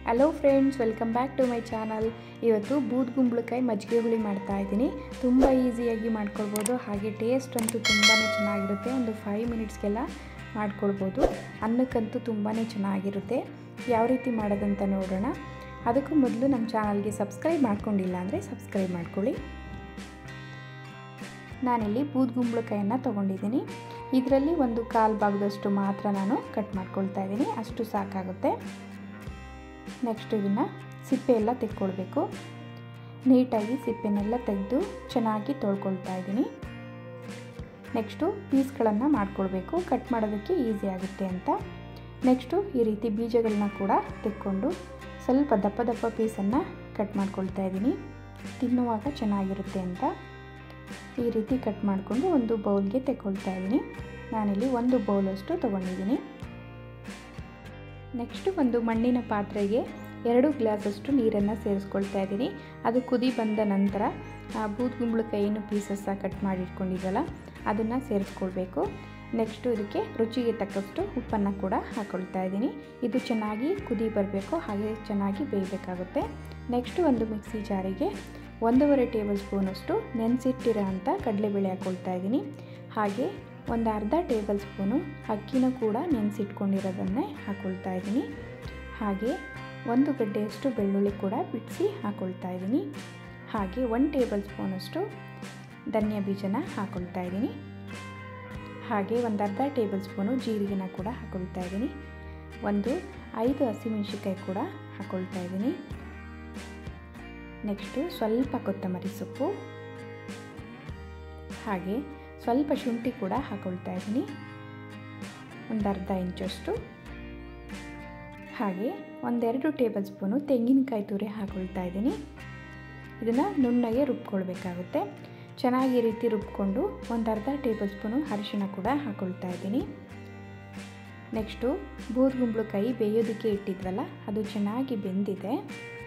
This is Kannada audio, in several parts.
hello friends welcome back to my channel ಇವತ್ತು ಬೂದ್ಗುಂಬಳಕಾಯಿ ಮಜ್ಜಿಗೆ ಹುಳಿ ಮಾಡ್ತಾ ಇದ್ದೀನಿ ತುಂಬ ಈಸಿಯಾಗಿ ಮಾಡ್ಕೊಳ್ಬೋದು ಹಾಗೆ ಟೇಸ್ಟ್ ಅಂತೂ ತುಂಬಾ ಚೆನ್ನಾಗಿರುತ್ತೆ ಒಂದು ಫೈವ್ ಮಿನಿಟ್ಸ್ಗೆಲ್ಲ ಮಾಡ್ಕೊಳ್ಬೋದು ಅನ್ನಕ್ಕಂತೂ ತುಂಬಾ ಚೆನ್ನಾಗಿರುತ್ತೆ ಯಾವ ರೀತಿ ಮಾಡೋದಂತ ನೋಡೋಣ ಅದಕ್ಕೂ ಮೊದಲು ನಮ್ಮ ಚಾನಲ್ಗೆ ಸಬ್ಸ್ಕ್ರೈಬ್ ಮಾಡ್ಕೊಂಡಿಲ್ಲ ಅಂದರೆ ಸಬ್ಸ್ಕ್ರೈಬ್ ಮಾಡ್ಕೊಳ್ಳಿ ನಾನಿಲ್ಲಿ ಬೂದ್ಗುಂಬಳಕಾಯನ್ನು ತೊಗೊಂಡಿದ್ದೀನಿ ಇದರಲ್ಲಿ ಒಂದು ಕಾಲು ಭಾಗದಷ್ಟು ಮಾತ್ರ ನಾನು ಕಟ್ ಮಾಡ್ಕೊಳ್ತಾ ಇದ್ದೀನಿ ಅಷ್ಟು ಸಾಕಾಗುತ್ತೆ ನೆಕ್ಸ್ಟ್ ಇದನ್ನು ಸಿಪ್ಪೆ ಎಲ್ಲ ತೆಕ್ಕೊಳ್ಬೇಕು ನೀಟಾಗಿ ಸಿಪ್ಪೆನೆಲ್ಲ ತೆಗೆದು ಚೆನ್ನಾಗಿ ತೊಳ್ಕೊಳ್ತಾ ಇದ್ದೀನಿ ನೆಕ್ಸ್ಟು ಪೀಸ್ಗಳನ್ನು ಮಾಡ್ಕೊಳ್ಬೇಕು ಕಟ್ ಮಾಡೋದಕ್ಕೆ ಈಸಿ ಆಗುತ್ತೆ ಅಂತ ನೆಕ್ಸ್ಟು ಈ ರೀತಿ ಬೀಜಗಳನ್ನ ಕೂಡ ತೆಕ್ಕೊಂಡು ಸ್ವಲ್ಪ ದಪ್ಪ ದಪ್ಪ ಪೀಸನ್ನು ಕಟ್ ಮಾಡ್ಕೊಳ್ತಾ ಇದ್ದೀನಿ ತಿನ್ನುವಾಗ ಚೆನ್ನಾಗಿರುತ್ತೆ ಅಂತ ಈ ರೀತಿ ಕಟ್ ಮಾಡಿಕೊಂಡು ಒಂದು ಬೌಲ್ಗೆ ತೆಕ್ಕೊಳ್ತಾ ಇದ್ದೀನಿ ನಾನಿಲ್ಲಿ ಒಂದು ಬೌಲಷ್ಟು ತೊಗೊಂಡಿದ್ದೀನಿ ನೆಕ್ಸ್ಟು ಒಂದು ಮಣ್ಣಿನ ಪಾತ್ರೆಗೆ ಎರಡು ಗ್ಲಾಸಷ್ಟು ನೀರನ್ನು ಸೇರಿಸ್ಕೊಳ್ತಾ ಇದ್ದೀನಿ ಅದು ಕುದಿ ಬಂದ ನಂತರ ಆ ಬೂದ್ಗುಂಬಳಕಾಯಿ ಏನು ಪೀಸಸ್ಸ ಕಟ್ ಮಾಡಿ ಇಟ್ಕೊಂಡಿದ್ದಲ್ಲ ಅದನ್ನು ಸೇರಿಸ್ಕೊಳ್ಬೇಕು ನೆಕ್ಸ್ಟು ಇದಕ್ಕೆ ರುಚಿಗೆ ತಕ್ಕಷ್ಟು ಉಪ್ಪನ್ನು ಕೂಡ ಹಾಕ್ಕೊಳ್ತಾ ಇದ್ದೀನಿ ಇದು ಚೆನ್ನಾಗಿ ಕುದಿ ಬರಬೇಕು ಹಾಗೆ ಚೆನ್ನಾಗಿ ಬೇಯಬೇಕಾಗುತ್ತೆ ನೆಕ್ಸ್ಟು ಒಂದು ಮಿಕ್ಸಿ ಜಾರಿಗೆ ಒಂದೂವರೆ ಟೇಬಲ್ ಸ್ಪೂನಷ್ಟು ನೆನೆಸಿಟ್ಟಿರೋ ಅಂಥ ಕಡಲೆಬೇಳೆ ಹಾಕ್ಕೊಳ್ತಾ ಇದ್ದೀನಿ ಹಾಗೆ ಒಂದು ಅರ್ಧ ಟೇಬಲ್ ಸ್ಪೂನು ಅಕ್ಕಿನೂ ಕೂಡ ನೆನೆಸಿಟ್ಕೊಂಡಿರೋದನ್ನೇ ಹಾಕ್ಕೊಳ್ತಾ ಇದ್ದೀನಿ ಹಾಗೆ ಒಂದು ಗಡ್ಡೆಯಷ್ಟು ಬೆಳ್ಳುಳ್ಳಿ ಕೂಡ ಬಿಡಿಸಿ ಹಾಕ್ಕೊಳ್ತಾ ಇದ್ದೀನಿ ಹಾಗೆ ಒನ್ ಟೇಬಲ್ ಸ್ಪೂನಷ್ಟು ಧನಿಯಾ ಬೀಜನ ಹಾಕ್ಕೊಳ್ತಾ ಇದ್ದೀನಿ ಹಾಗೆ ಒಂದು ಅರ್ಧ ಟೇಬಲ್ ಸ್ಪೂನು ಜೀರಿಗೆನ ಕೂಡ ಹಾಕ್ಕೊಳ್ತಾ ಇದ್ದೀನಿ ಒಂದು ಐದು ಹಸಿಮೆಣಸಿನ್ಕಾಯಿ ಕೂಡ ಹಾಕ್ಕೊಳ್ತಾ ಇದ್ದೀನಿ ನೆಕ್ಸ್ಟು ಸ್ವಲ್ಪ ಕೊತ್ತಂಬರಿ ಸೊಪ್ಪು ಹಾಗೆ ಸ್ವಲ್ಪ ಶುಂಠಿ ಕೂಡ ಹಾಕ್ಕೊಳ್ತಾ ಇದ್ದೀನಿ ಒಂದು ಅರ್ಧ ಇಂಚಷ್ಟು ಹಾಗೆ ಒಂದೆರಡು ಟೇಬಲ್ ಸ್ಪೂನು ತೆಂಗಿನಕಾಯಿ ತುರಿ ಹಾಕ್ಕೊಳ್ತಾ ಇದ್ದೀನಿ ಇದನ್ನು ನುಣ್ಣಗೆ ರುಬ್ಕೊಳ್ಬೇಕಾಗುತ್ತೆ ಚೆನ್ನಾಗಿ ಈ ರೀತಿ ರುಬ್ಕೊಂಡು ಒಂದು ಅರ್ಧ ಟೇಬಲ್ ಸ್ಪೂನು ಅರಿಶಿಣ ಕೂಡ ಹಾಕ್ಕೊಳ್ತಾ ಇದ್ದೀನಿ ನೆಕ್ಸ್ಟು ಬೂದ್ಗುಂಬಳಕಾಯಿ ಬೇಯೋದಕ್ಕೆ ಇಟ್ಟಿದ್ವಲ್ಲ ಅದು ಚೆನ್ನಾಗಿ ಬೆಂದಿದೆ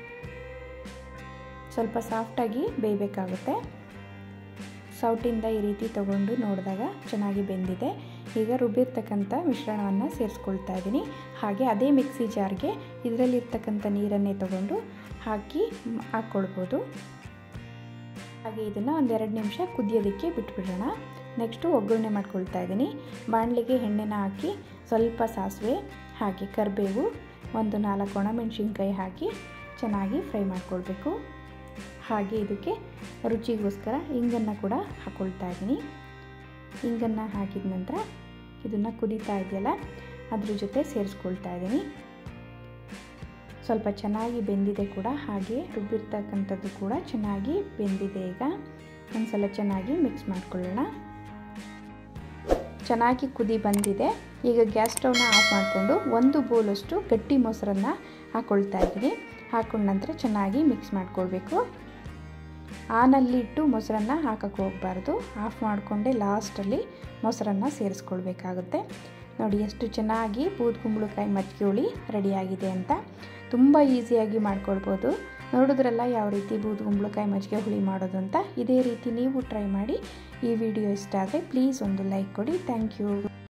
ಸ್ವಲ್ಪ ಸಾಫ್ಟಾಗಿ ಬೇಯಬೇಕಾಗುತ್ತೆ ಸೌಟಿಂದ ಈ ರೀತಿ ತಗೊಂಡು ನೋಡಿದಾಗ ಚೆನ್ನಾಗಿ ಬೆಂದಿದೆ ಈಗ ರುಬ್ಬಿರ್ತಕ್ಕಂಥ ಮಿಶ್ರಣವನ್ನು ಸೇರಿಸ್ಕೊಳ್ತಾ ಇದ್ದೀನಿ ಹಾಗೆ ಅದೇ ಮಿಕ್ಸಿ ಜಾರ್ಗೆ ಇದರಲ್ಲಿರ್ತಕ್ಕಂಥ ನೀರನ್ನೇ ತಗೊಂಡು ಹಾಕಿ ಹಾಕ್ಕೊಳ್ಬೋದು ಹಾಗೆ ಇದನ್ನು ಒಂದೆರಡು ನಿಮಿಷ ಕುದಿಯೋದಕ್ಕೆ ಬಿಟ್ಬಿಡೋಣ ನೆಕ್ಸ್ಟು ಒಗ್ಗರಣೆ ಮಾಡ್ಕೊಳ್ತಾ ಇದ್ದೀನಿ ಬಾಣಲಿಗೆ ಎಣ್ಣೆನ ಹಾಕಿ ಸ್ವಲ್ಪ ಸಾಸಿವೆ ಹಾಗೆ ಕರಿಬೇವು ಒಂದು ನಾಲ್ಕು ಒಣಮೆಣಸಿನ್ಕಾಯಿ ಹಾಕಿ ಚೆನ್ನಾಗಿ ಫ್ರೈ ಮಾಡ್ಕೊಳ್ಬೇಕು ಹಾಗೆ ಇದಕ್ಕೆ ರುಚಿಗೋಸ್ಕರ ಇಂಗನ್ನು ಕೂಡ ಹಾಕ್ಕೊಳ್ತಾ ಇದ್ದೀನಿ ಇಂಗನ್ನು ಹಾಕಿದ ನಂತರ ಇದನ್ನು ಕುದೀತಾ ಇದೆಯಲ್ಲ ಅದ್ರ ಜೊತೆ ಸೇರಿಸ್ಕೊಳ್ತಾ ಇದ್ದೀನಿ ಸ್ವಲ್ಪ ಚೆನ್ನಾಗಿ ಬೆಂದಿದೆ ಕೂಡ ಹಾಗೆ ರುಬ್ಬಿರ್ತಕ್ಕಂಥದ್ದು ಕೂಡ ಚೆನ್ನಾಗಿ ಬೆಂದಿದೆ ಈಗ ಒಂದು ಸಲ ಚೆನ್ನಾಗಿ ಮಿಕ್ಸ್ ಮಾಡ್ಕೊಳ್ಳೋಣ ಚೆನ್ನಾಗಿ ಕುದಿ ಬಂದಿದೆ ಈಗ ಗ್ಯಾಸ್ ಸ್ಟವ್ನ ಆಫ್ ಮಾಡಿಕೊಂಡು ಒಂದು ಬೌಲಷ್ಟು ಗಟ್ಟಿ ಮೊಸರನ್ನು ಹಾಕ್ಕೊಳ್ತಾ ಇದ್ದೀನಿ ಹಾಕೊಂಡ ನಂತರ ಚೆನ್ನಾಗಿ ಮಿಕ್ಸ್ ಮಾಡ್ಕೊಳ್ಬೇಕು ಆನಲ್ಲಿ ಇಟ್ಟು ಮೊಸರನ್ನು ಹಾಕಕ್ಕೆ ಹೋಗಬಾರ್ದು ಆಫ್ ಮಾಡಿಕೊಂಡೆ ಲಾಸ್ಟಲ್ಲಿ ಮೊಸರನ್ನು ಸೇರಿಸ್ಕೊಳ್ಬೇಕಾಗುತ್ತೆ ನೋಡಿ ಎಷ್ಟು ಚೆನ್ನಾಗಿ ಬೂದ್ಗುಂಬಳಕಾಯಿ ಮಜ್ಜಿಗೆ ಹುಳಿ ರೆಡಿಯಾಗಿದೆ ಅಂತ ತುಂಬ ಈಸಿಯಾಗಿ ಮಾಡ್ಕೊಳ್ಬೋದು ನೋಡಿದ್ರಲ್ಲ ಯಾವ ರೀತಿ ಬೂದ್ಗುಂಬಳಕಾಯಿ ಮಜ್ಜಿಗೆ ಹುಳಿ ಮಾಡೋದು ಅಂತ ಇದೇ ರೀತಿ ನೀವು ಟ್ರೈ ಮಾಡಿ ಈ ವಿಡಿಯೋ ಇಷ್ಟ ಆದರೆ ಪ್ಲೀಸ್ ಒಂದು ಲೈಕ್ ಕೊಡಿ ಥ್ಯಾಂಕ್ ಯು